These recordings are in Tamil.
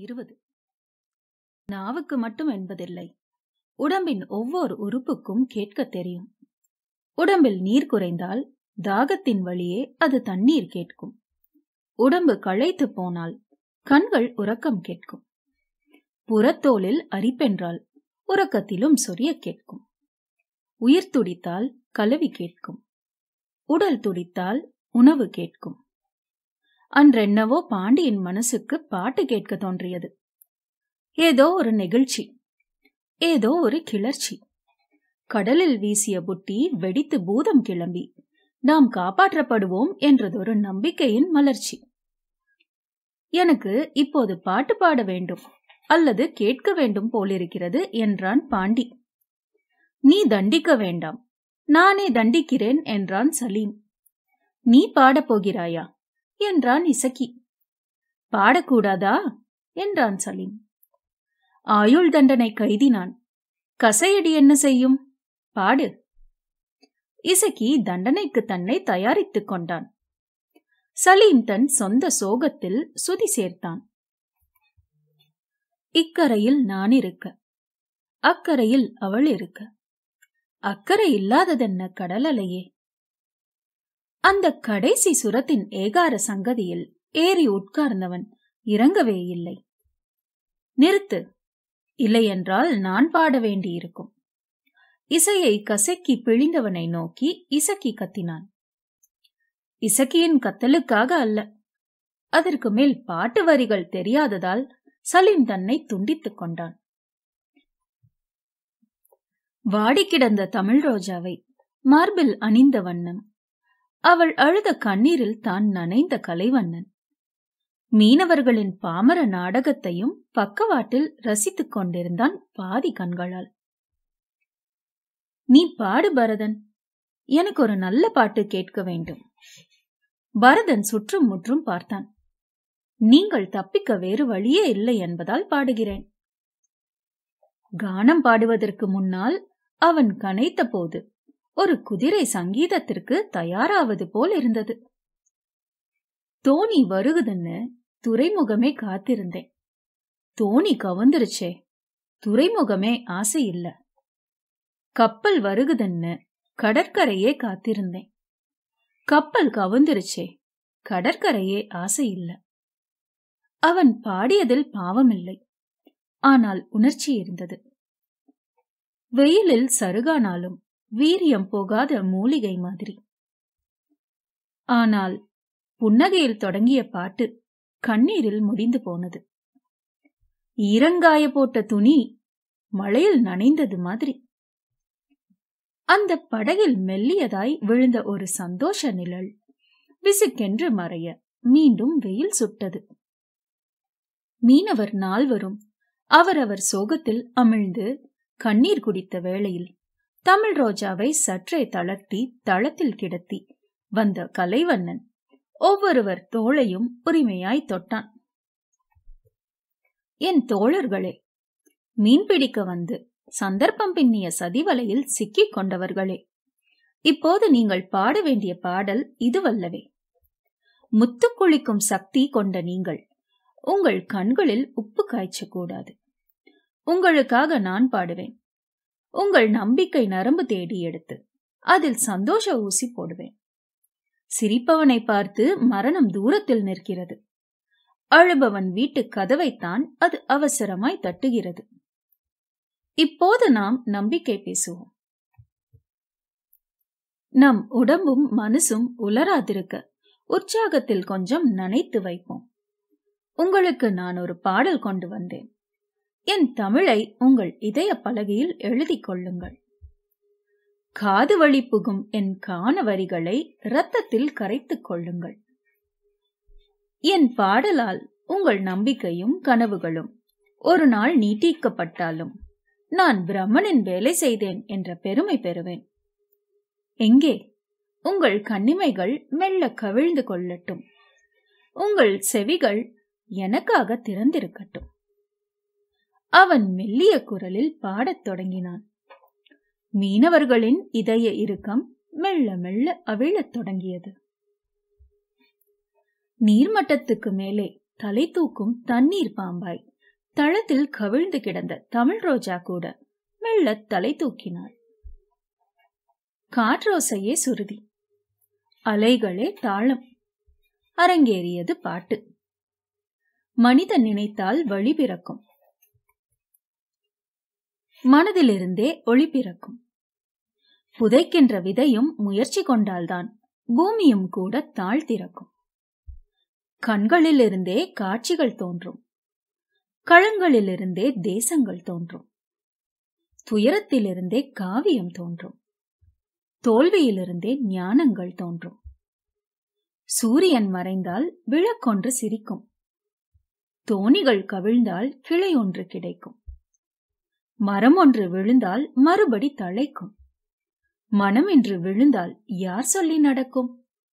இருபது நாவுக்கு மட்டும் என்பதில்லை உடம்பின் ஒவ்வொரு உறுப்புக்கும் கேட்கத் தெரியும் உடம்பில் நீர் குறைந்தால் தாகத்தின் வழியே அது தண்ணீர் கேட்கும் உடம்பு களைத்து போனால் கண்கள் உறக்கம் கேட்கும் புறத்தோலில் அரிப்பென்றால் உறக்கத்திலும் சொரிய கேட்கும் உயிர் துடித்தால் கலவி கேட்கும் உடல் துடித்தால் உணவு கேட்கும் அன்றென்னவோ பாண்டியின் மனசுக்கு பாட்டு கேட்க தோன்றியது ஏதோ ஒரு நெகிழ்ச்சி ஏதோ ஒரு கிளர்ச்சி கடலில் வீசிய புட்டி வெடித்து பூதம் கிளம்பி நாம் காப்பாற்றப்படுவோம் என்றதொரு நம்பிக்கையின் மலர்ச்சி எனக்கு இப்போது பாட்டு பாட வேண்டும் அல்லது கேட்க வேண்டும் போலிருக்கிறது என்றான் பாண்டி நீ தண்டிக்க வேண்டாம் நானே தண்டிக்கிறேன் என்றான் சலீம் நீ பாடப் போகிறாயா என்றான் இசக்கி பாடக்கூடாதா என்றான் சலீம் ஆயுள் தண்டனை கைதினான் கசையடி என்ன செய்யும் பாடு இசக்கி தண்டனைக்கு தன்னை தயாரித்துக் கொண்டான் சலீம் தன் சொந்த சோகத்தில் சுதி சேர்த்தான் இக்கரையில் நான் இருக்க அக்கரையில் அவள் இருக்க அக்கறை இல்லாததென்ன கடல் அலையே அந்த கடைசி சுரத்தின் ஏகார சங்கதியில் ஏறி உட்கார்ந்தவன் இறங்கவே இல்லை நிறுத்து இல்லையென்றால் நான் பாட வேண்டியிருக்கும் இசையை கசக்கி பிழிந்தவனை நோக்கி இசக்கி கத்தினான் இசக்கியின் கத்தலுக்காக அல்ல அதற்கு மேல் பாட்டு வரிகள் தெரியாததால் சலீம் தன்னை துண்டித்துக் கொண்டான் வாடி கிடந்த தமிழ் ரோஜாவை மார்பில் அணிந்த வண்ணம் அவள் அழுத கண்ணீரில் தான் நனைந்த கலைவண்ணன் மீனவர்களின் பாமர நாடகத்தையும் பக்கவாட்டில் ரசித்துக் கொண்டிருந்தான் பாதி கண்களால் நீ பாடு பரதன் எனக்கு ஒரு நல்ல பாட்டு கேட்க வேண்டும் பரதன் சுற்றும் முற்றும் பார்த்தான் நீங்கள் தப்பிக்க வேறு வழியே இல்லை என்பதால் பாடுகிறேன் கானம் பாடுவதற்கு முன்னால் அவன் கனைத்த போது ஒரு குதிரை சங்கீதத்திற்கு தயாராவது போல் இருந்தது தோணி வருகுதுன்னு துறைமுகமே காத்திருந்தேன் தோணி கவுந்துருச்சே துறைமுகமே ஆசை இல்ல கப்பல் வருகுதுன்னு கடற்கரையே காத்திருந்தேன் கப்பல் கவுந்துருச்சே கடற்கரையே ஆசை இல்ல அவன் பாடியதில் பாவமில்லை ஆனால் உணர்ச்சி இருந்தது வெயிலில் சருகானாலும் வீரியம் போகாத மூலிகை மாதிரி ஆனால் புன்னகையில் தொடங்கிய பாட்டு கண்ணீரில் முடிந்து போனது ஈரங்காய போட்ட துணி மழையில் நனைந்தது மாதிரி அந்த படகில் மெல்லியதாய் விழுந்த ஒரு சந்தோஷ நிழல் விசுக்கென்று மறைய மீண்டும் வெயில் சுட்டது மீனவர் நால்வரும் அவரவர் சோகத்தில் அமிழ்ந்து கண்ணீர் குடித்த வேளையில் தமிழ் ரோஜாவை சற்றே தளர்த்தி தளத்தில் கிடத்தி வந்த கலைவண்ணன் ஒவ்வொருவர் தோளையும் உரிமையாய் தொட்டான் என் தோழர்களே மீன்பிடிக்க வந்து சந்தர்ப்பம் பின்னிய சதிவலையில் சிக்கிக் கொண்டவர்களே இப்போது நீங்கள் பாட வேண்டிய பாடல் இதுவல்லவே முத்து குளிக்கும் சக்தி கொண்ட நீங்கள் உங்கள் கண்களில் உப்பு காய்ச்சக்கூடாது உங்களுக்காக நான் பாடுவேன் உங்கள் நம்பிக்கை நரம்பு தேடி எடுத்து அதில் சந்தோஷ ஊசி போடுவேன் சிரிப்பவனை பார்த்து மரணம் தூரத்தில் நிற்கிறது அழுபவன் வீட்டு கதவைத்தான் அது அவசரமாய் தட்டுகிறது இப்போது நாம் நம்பிக்கை பேசுவோம் நம் உடம்பும் மனசும் உலராதிருக்க உற்சாகத்தில் கொஞ்சம் நனைத்து வைப்போம் உங்களுக்கு நான் ஒரு பாடல் கொண்டு வந்தேன் என் தமிழை உங்கள் இதய பலகையில் எழுதிக் கொள்ளுங்கள் காது வழி புகும் என் கான வரிகளை இரத்தத்தில் கரைத்துக் கொள்ளுங்கள் என் பாடலால் உங்கள் நம்பிக்கையும் கனவுகளும் ஒரு நாள் நீட்டிக்கப்பட்டாலும் நான் பிரம்மனின் வேலை செய்தேன் என்ற பெருமை பெறுவேன் எங்கே உங்கள் கண்ணிமைகள் மெல்ல கவிழ்ந்து கொள்ளட்டும் உங்கள் செவிகள் எனக்காக திறந்திருக்கட்டும் அவன் மெல்லிய குரலில் பாடத் தொடங்கினான் மீனவர்களின் இதய இறுக்கம் மெல்ல மெல்ல அவிழத் தொடங்கியது நீர்மட்டத்துக்கு மேலே தலை தூக்கும் தண்ணீர் பாம்பாய் தளத்தில் கவிழ்ந்து கிடந்த தமிழ் ரோஜா கூட மெல்ல தலை தூக்கினாள் காற்றோசையே சுருதி அலைகளே தாளம் அரங்கேறியது பாட்டு மனிதன் நினைத்தால் வழி பிறக்கும் மனதிலிருந்தே ஒளி பிறக்கும் புதைக்கின்ற விதையும் முயற்சி கொண்டால்தான் பூமியும் கூட தாழ் திறக்கும் கண்களிலிருந்தே காட்சிகள் தோன்றும் களங்களிலிருந்தே தேசங்கள் தோன்றும் துயரத்திலிருந்தே காவியம் தோன்றும் தோல்வியிலிருந்தே ஞானங்கள் தோன்றும் சூரியன் மறைந்தால் விளக்கொன்று சிரிக்கும் தோணிகள் கவிழ்ந்தால் கிளை ஒன்று கிடைக்கும் மரம் ஒன்று விழுந்தால் மறுபடி தழைக்கும் மனம் என்று விழுந்தால் யார் சொல்லி நடக்கும்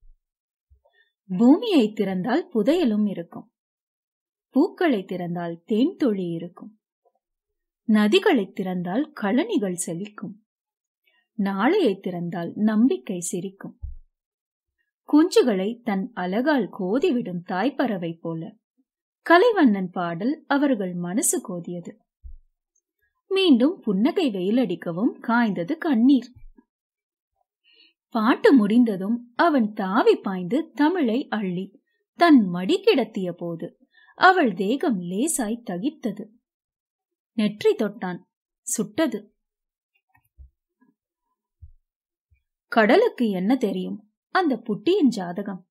பூமியை திறந்தால் புதையலும் இருக்கும் பூக்களை திறந்தால் தேன் தொழி இருக்கும் நதிகளை திறந்தால் கழனிகள் செழிக்கும் நாளையை திறந்தால் நம்பிக்கை சிரிக்கும் குஞ்சுகளை தன் அலகால் கோதிவிடும் தாய்ப்பறவை போல கலைவண்ணன் பாடல் அவர்கள் மனசு கோதியது மீண்டும் புன்னகை வெயிலடிக்கவும் காய்ந்தது கண்ணீர் பாட்டு முடிந்ததும் அவன் தாவி பாய்ந்து தமிழை அள்ளி தன் மடி கிடத்திய போது அவள் தேகம் லேசாய் தகித்தது நெற்றி தொட்டான் சுட்டது கடலுக்கு என்ன தெரியும் அந்த புட்டியின் ஜாதகம்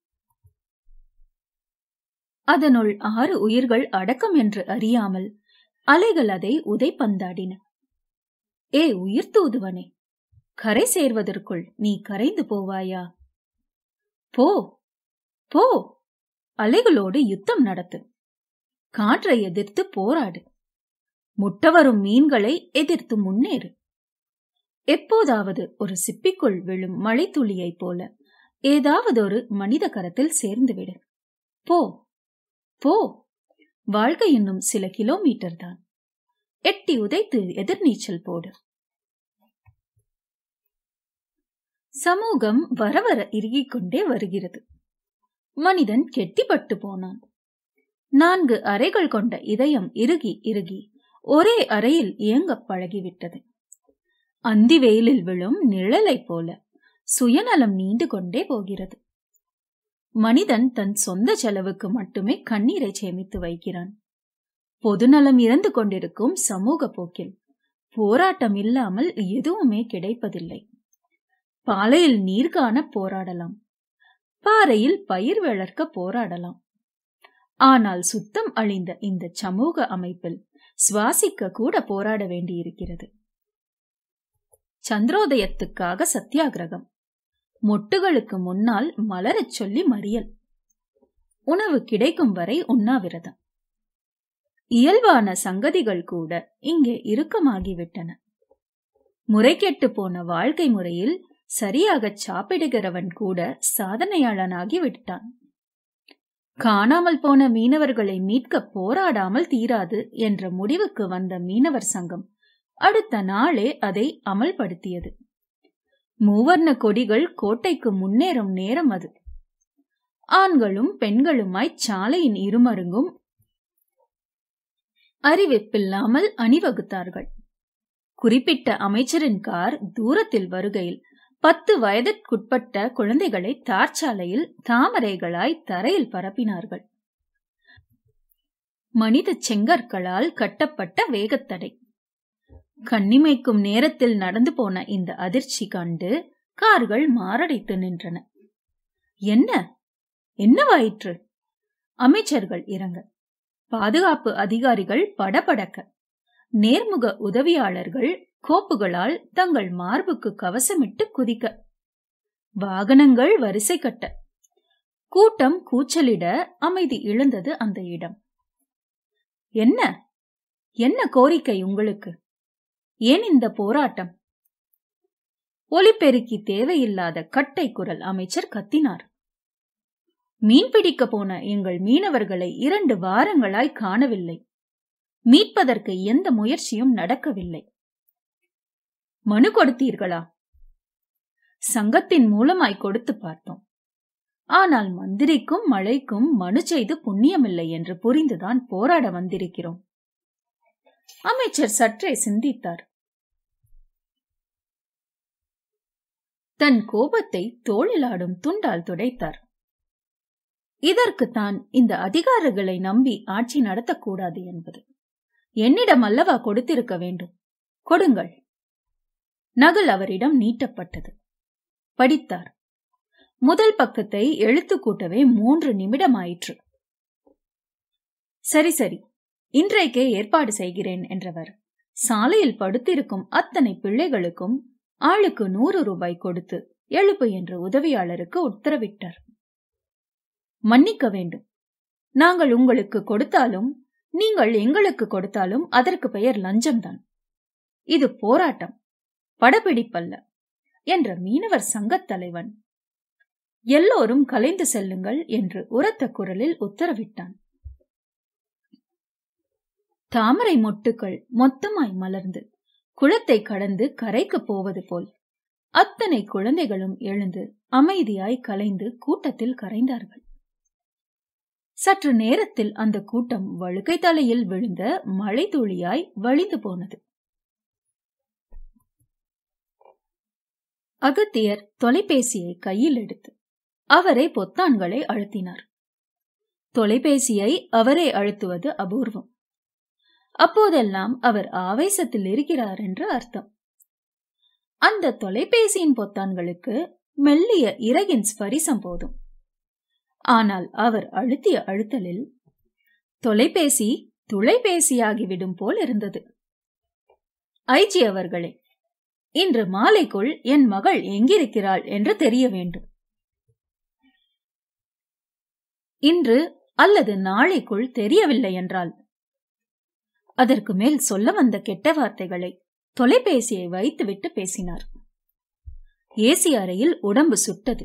அதனுள் ஆறு உயிர்கள் அடக்கம் என்று அறியாமல் அலைகள் அதை உதைப்பந்தாடின ஏ உயிர் தூதுவனே கரை சேர்வதற்குள் நீ கரைந்து போவாயா போ போ அலைகளோடு யுத்தம் நடத்து காற்றை எதிர்த்து போராடு முட்டவரும் மீன்களை எதிர்த்து முன்னேறு எப்போதாவது ஒரு சிப்பிக்குள் விழும் மழைத்துளியைப் போல ஏதாவது ஒரு மனித கரத்தில் சேர்ந்துவிடு போ போ வாழ்க்கை இன்னும் சில கிலோமீட்டர் தான் எட்டி உதைத்து எதிர்நீச்சல் போடு சமூகம் வர வர இறுகிக் கொண்டே வருகிறது மனிதன் கெட்டிப்பட்டு போனான் நான்கு அறைகள் கொண்ட இதயம் இறுகி இறுகி ஒரே அறையில் இயங்கப் பழகிவிட்டது அந்தி வெயிலில் விழும் நிழலைப் போல சுயநலம் நீண்டு கொண்டே போகிறது மனிதன் தன் சொந்த செலவுக்கு மட்டுமே கண்ணீரை சேமித்து வைக்கிறான் பொதுநலம் இறந்து கொண்டிருக்கும் சமூக போக்கில் போராட்டம் இல்லாமல் எதுவுமே கிடைப்பதில்லை பாலையில் நீர் காண போராடலாம் பாறையில் பயிர் வளர்க்க போராடலாம் ஆனால் சுத்தம் அழிந்த இந்த சமூக அமைப்பில் சுவாசிக்க கூட போராட வேண்டியிருக்கிறது சந்திரோதயத்துக்காக சத்தியாகிரகம் மொட்டுகளுக்கு முன்னால் மலரச் சொல்லி மறியல் உணவு கிடைக்கும் வரை உண்ணாவிரதம் இயல்பான சங்கதிகள் கூட இங்கே இறுக்கமாகிவிட்டன முறைகெட்டு போன வாழ்க்கை முறையில் சரியாகச் சாப்பிடுகிறவன் கூட சாதனையாளனாகி விட்டான் காணாமல் போன மீனவர்களை மீட்க போராடாமல் தீராது என்ற முடிவுக்கு வந்த மீனவர் சங்கம் அடுத்த நாளே அதை அமல்படுத்தியது மூவர்ண கொடிகள் கோட்டைக்கு முன்னேறும் நேரம் அது ஆண்களும் பெண்களுமாய் சாலையின் இருமருங்கும் அறிவிப்பில்லாமல் அணிவகுத்தார்கள் குறிப்பிட்ட அமைச்சரின் கார் தூரத்தில் வருகையில் பத்து வயதிற்குட்பட்ட குழந்தைகளை தார்ச்சாலையில் தாமரைகளாய் தரையில் பரப்பினார்கள் மனித செங்கற்களால் கட்டப்பட்ட வேகத்தடை கண்ணிமைக்கும் நேரத்தில் நடந்து போன இந்த அதிர்ச்சி கண்டு கார்கள் மாரடைத்து நின்றன என்ன என்னவாயிற்று அமைச்சர்கள் இறங்க பாதுகாப்பு அதிகாரிகள் படபடக்க நேர்முக உதவியாளர்கள் கோப்புகளால் தங்கள் மார்புக்கு கவசமிட்டு குதிக்க வாகனங்கள் வரிசை கட்ட கூட்டம் கூச்சலிட அமைதி இழந்தது அந்த இடம் என்ன என்ன கோரிக்கை உங்களுக்கு ஏன் இந்த போராட்டம் ஒலிபெருக்கி தேவையில்லாத கட்டை குரல் அமைச்சர் கத்தினார் மீன் பிடிக்க போன எங்கள் மீனவர்களை இரண்டு வாரங்களாய் காணவில்லை மீட்பதற்கு எந்த முயற்சியும் நடக்கவில்லை மனு கொடுத்தீர்களா சங்கத்தின் மூலமாய் கொடுத்து பார்த்தோம் ஆனால் மந்திரிக்கும் மழைக்கும் மனு செய்து புண்ணியமில்லை என்று புரிந்துதான் போராட வந்திருக்கிறோம் அமைச்சர் சற்றே சிந்தித்தார் தன் கோபத்தை தோளிலாடும் துண்டால் துடைத்தார் இதற்கு தான் இந்த அதிகாரிகளை நம்பி ஆட்சி நடத்தக்கூடாது என்பது என்னிடம் அல்லவா கொடுத்திருக்க வேண்டும் கொடுங்கள் நகல் அவரிடம் நீட்டப்பட்டது படித்தார் முதல் பக்கத்தை எழுத்து கூட்டவே மூன்று நிமிடம் ஆயிற்று சரி சரி இன்றைக்கே ஏற்பாடு செய்கிறேன் என்றவர் சாலையில் படுத்திருக்கும் அத்தனை பிள்ளைகளுக்கும் ஆளுக்கு நூறு ரூபாய் கொடுத்து எழுப்பு என்று உதவியாளருக்கு உத்தரவிட்டார் மன்னிக்க வேண்டும் நாங்கள் உங்களுக்கு கொடுத்தாலும் நீங்கள் எங்களுக்கு கொடுத்தாலும் அதற்கு பெயர் லஞ்சம்தான் இது போராட்டம் படப்பிடிப்பல்ல என்ற மீனவர் சங்கத் தலைவன் எல்லோரும் கலைந்து செல்லுங்கள் என்று உரத்த குரலில் உத்தரவிட்டான் தாமரை மொட்டுக்கள் மொத்தமாய் மலர்ந்து குளத்தை கடந்து கரைக்கு போவது போல் அத்தனை குழந்தைகளும் எழுந்து அமைதியாய் கலைந்து கூட்டத்தில் கரைந்தார்கள் சற்று நேரத்தில் அந்த கூட்டம் வழுக்கை தலையில் விழுந்த மழை துளியாய் வழிந்து போனது அகத்தியர் தொலைபேசியை கையில் எடுத்து அவரே பொத்தான்களை அழுத்தினார் தொலைபேசியை அவரே அழுத்துவது அபூர்வம் அப்போதெல்லாம் அவர் ஆவேசத்தில் இருக்கிறார் என்று அர்த்தம் அந்த தொலைபேசியின் பொத்தான்களுக்கு மெல்லிய இறகின் ஸ்பரிசம் போதும் ஆனால் அவர் அழுத்திய அழுத்தலில் தொலைபேசி துளைபேசியாகிவிடும் போல் இருந்தது ஐஜி அவர்களே இன்று மாலைக்குள் என் மகள் எங்கிருக்கிறாள் என்று தெரிய வேண்டும் இன்று அல்லது நாளைக்குள் தெரியவில்லை என்றால் அதற்கு மேல் சொல்ல வந்த கெட்ட வார்த்தைகளை தொலைபேசியை வைத்துவிட்டு பேசினார் ஏசி அறையில் உடம்பு சுட்டது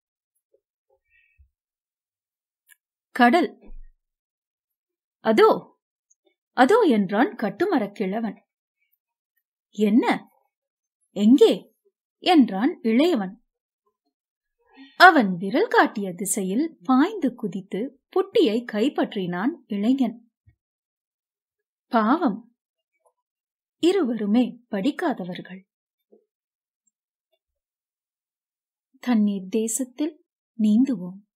கடல் அதோ அதோ என்றான் கட்டுமரக் கிழவன் என்ன எங்கே என்றான் இளையவன் அவன் விரல் காட்டிய திசையில் பாய்ந்து குதித்து புட்டியை கைப்பற்றினான் இளைஞன் பாவம் இருவருமே படிக்காதவர்கள் தண்ணீர் தேசத்தில் நீந்துவோம்